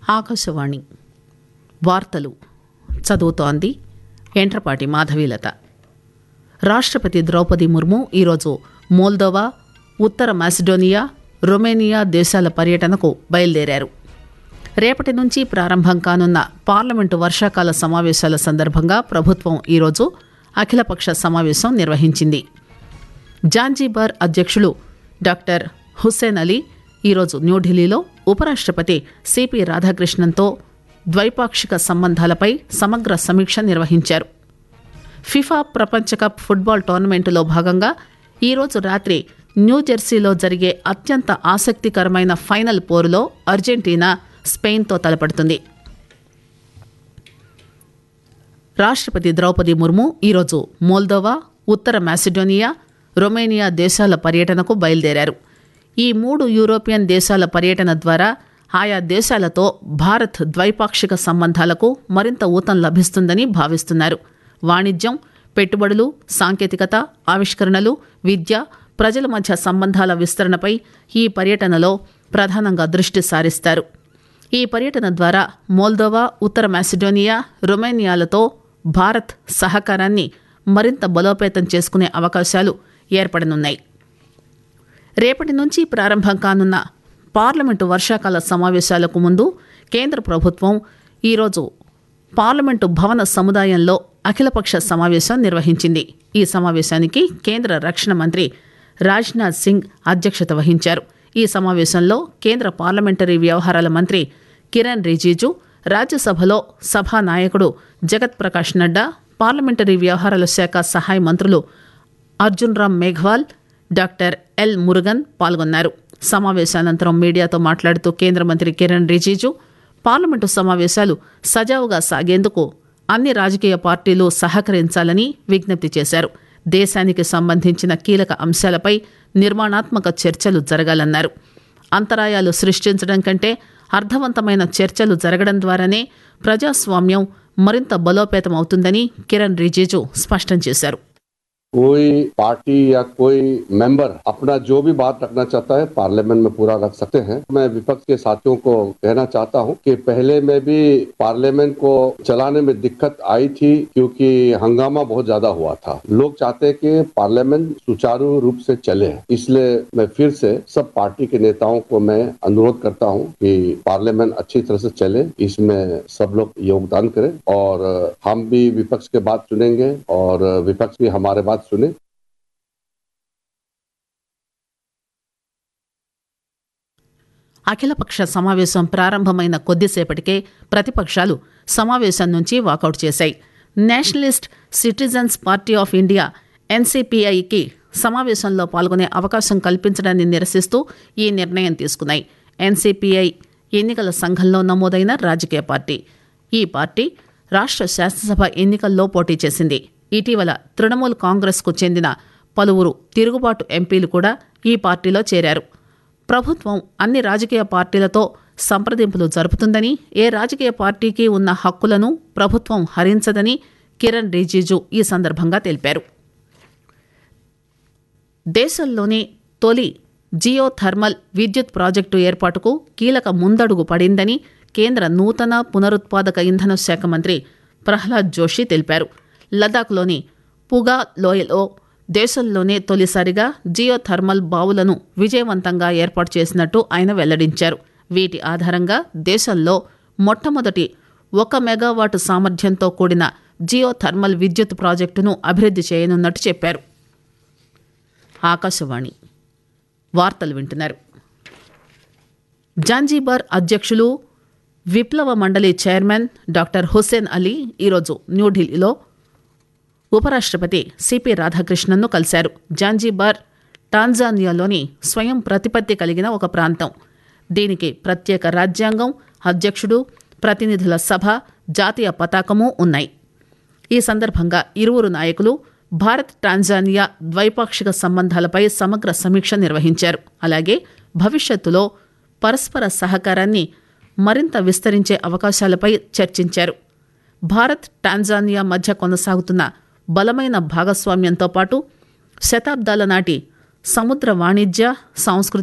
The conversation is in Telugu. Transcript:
ఆకాశవాణి వార్తలు చదువుతోంది ఎంట్రపాటి మాధవీలత రాష్ట్రపతి ద్రౌపది ముర్ము ఈరోజు మోల్దోవా ఉత్తర మాసిడోనియా రొమేనియా దేశాల పర్యటనకు బయలుదేరారు రేపటి నుంచి ప్రారంభం కానున్న పార్లమెంటు వర్షాకాల సమావేశాల సందర్భంగా ప్రభుత్వం ఈరోజు అఖిలపక్ష సమావేశం నిర్వహించింది జాంజీబార్ అధ్యక్షులు డాక్టర్ హుస్సేన్ అలీ ఈరోజు న్యూఢిల్లీలో ఉపరాష్ట్రపతి సిపి రాధాకృష్ణన్తో ద్వైపాక్షిక సంబంధాలపై సమగ్ర సమీక్ష నిర్వహించారు ఫిఫా ప్రపంచ కప్ ఫుట్బాల్ టోర్నమెంటులో భాగంగా ఈరోజు రాత్రి న్యూజెర్సీలో జరిగే అత్యంత ఆసక్తికరమైన ఫైనల్ పోరులో అర్జెంటీనా స్పెయిన్తో తలపడుతుంది రాష్ట్రపతి ద్రౌపది ముర్ము ఈరోజు మోల్దోవా ఉత్తర మాసిడోనియా రొమేనియా దేశాల పర్యటనకు బయలుదేరారు ఈ మూడు యూరోపియన్ దేశాల పర్యటన ద్వారా ఆయా దేశాలతో భారత్ ద్వైపాక్షిక సంబంధాలకు మరింత ఊతం లభిస్తుందని భావిస్తున్నారు వాణిజ్యం పెట్టుబడులు సాంకేతికత ఆవిష్కరణలు విద్య ప్రజల మధ్య సంబంధాల విస్తరణపై ఈ పర్యటనలో ప్రధానంగా దృష్టి సారిస్తారు ఈ పర్యటన ద్వారా మోల్దోవా ఉత్తర మాసిడోనియా రొమేనియాలతో భారత్ సహకారాన్ని మరింత బలోపేతం చేసుకునే అవకాశాలు ఏర్పడనున్నాయి రేపటి నుంచి ప్రారంభం కానున్న పార్లమెంటు వర్షాకాల సమావేశాలకు ముందు కేంద్ర ప్రభుత్వం ఈరోజు పార్లమెంటు భవన సముదాయంలో అఖిలపక్ష సమావేశం నిర్వహించింది ఈ సమావేశానికి కేంద్ర రక్షణ మంత్రి రాజ్నాథ్ సింగ్ అధ్యక్షత వహించారు ఈ సమావేశంలో కేంద్ర పార్లమెంటరీ వ్యవహారాల మంత్రి కిరణ్ రిజిజు రాజ్యసభలో సభా నాయకుడు జగత్ ప్రకాష్ నడ్డా పార్లమెంటరీ వ్యవహారాల శాఖ సహాయ మంత్రులు అర్జున్ రామ్ మేఘ్వాల్ డాక్టర్ ఎల్ మురుగన్ పాల్గొన్నారు సమావేశానంతరం మీడియాతో మాట్లాడుతూ కేంద్ర మంత్రి కిరణ్ రిజిజు పార్లమెంటు సమావేశాలు సజావుగా సాగేందుకు అన్ని రాజకీయ పార్టీలు సహకరించాలని విజ్ఞప్తి చేశారు దేశానికి సంబంధించిన కీలక అంశాలపై నిర్మాణాత్మక చర్చలు జరగాలన్నారు అంతరాయాలు సృష్టించడం కంటే అర్థవంతమైన చర్చలు జరగడం ద్వారానే ప్రజాస్వామ్యం మరింత బలోపేతం అవుతుందని కిరణ్ రిజిజు స్పష్టం చేశారు कोई पार्टी या कोई मेंबर अपना जो भी बात रखना चाहता है पार्लियामेंट में पूरा रख सकते हैं मैं विपक्ष के साथियों को कहना चाहता हूं कि पहले में भी पार्लियामेंट को चलाने में दिक्कत आई थी क्योंकि हंगामा बहुत ज्यादा हुआ था लोग चाहते हैं कि पार्लियामेंट सुचारू रूप से चले इसलिए मैं फिर से सब पार्टी के नेताओं को मैं अनुरोध करता हूं कि पार्लियामेंट अच्छी तरह से चले इसमें सब लोग योगदान करें और हम भी विपक्ष के बात सुनेंगे और विपक्ष भी हमारे बात सुने అఖిలపక్ష సమావేశం ప్రారంభమైన కొద్దిసేపటికే ప్రతిపక్షాలు సమావేశం నుంచి వాకౌట్ చేశాయి nationalist citizens party of India ఎన్సీపీఐకి సమావేశంలో పాల్గొనే అవకాశం కల్పించడాన్ని నిరసిస్తూ ఈ నిర్ణయం తీసుకున్నాయి ఎన్సీపీఐ ఎన్నికల సంఘంలో నమోదైన రాజకీయ పార్టీ ఈ పార్టీ రాష్ట్ర శాసనసభ ఎన్నికల్లో పోటీ చేసింది ఇటీవల తృణమూల్ కాంగ్రెస్కు చెందిన పలువురు తిరుగుబాటు ఎంపీలు కూడా ఈ పార్టీలో చేరారు ప్రభుత్వం అన్ని రాజకీయ పార్టీలతో సంప్రదింపులు జరుపుతుందని ఏ రాజకీయ పార్టీకి ఉన్న హక్కులను ప్రభుత్వం హరించదని కిరణ్ రిజిజు ఈ సందర్భంగా తెలిపారు దేశంలోనే తొలి జియో థర్మల్ విద్యుత్ ప్రాజెక్టు ఏర్పాటుకు కీలక ముందడుగు పడిందని కేంద్ర నూతన పునరుత్పాదక ఇంధన శాఖ మంత్రి ప్రహ్లాద్ జోషి తెలిపారు లదాఖ్లోని పుగా లోయలో దేశంలోనే తొలిసారిగా జియో థర్మల్ బావులను విజయవంతంగా ఏర్పాటు చేసినట్టు ఆయన వెల్లడించారు వీటి ఆధారంగా దేశంలో మొట్టమొదటి ఒక మెగావాట్ సామర్థ్యంతో కూడిన జియో థర్మల్ విద్యుత్ ప్రాజెక్టును అభివృద్ధి చేయనున్నట్టు చెప్పారు ఆకాశవాణి వార్తలు వింటున్నారు జాంజీబార్ అధ్యక్షులు విప్లవ మండలి చైర్మన్ డాక్టర్ హుస్సేన్ అలీ ఈరోజు న్యూఢిల్లీలో ఉపరాష్ట్రపతి సిపి రాధాకృష్ణన్ను కలిశారు జాంజీబార్ టాంజానియాలోని స్వయం ప్రతిపత్తి కలిగిన ఒక ప్రాంతం దీనికి ప్రత్యేక రాజ్యాంగం అధ్యక్షుడు ప్రతినిధుల సభ జాతీయ పతాకము ఉన్నాయి ఈ సందర్భంగా ఇరువురు నాయకులు భారత్ టాంజానియా ద్వైపాక్షిక సంబంధాలపై సమగ్ర సమీక్ష నిర్వహించారు అలాగే భవిష్యత్తులో పరస్పర సహకారాన్ని మరింత విస్తరించే అవకాశాలపై చర్చించారు భారత్ టాంజానియా మధ్య కొనసాగుతున్న బలమైన భాగస్వామ్యంతో పాటు శతాబ్దాల నాటి సముద్ర వాణిజ్య సాంస్కృతిక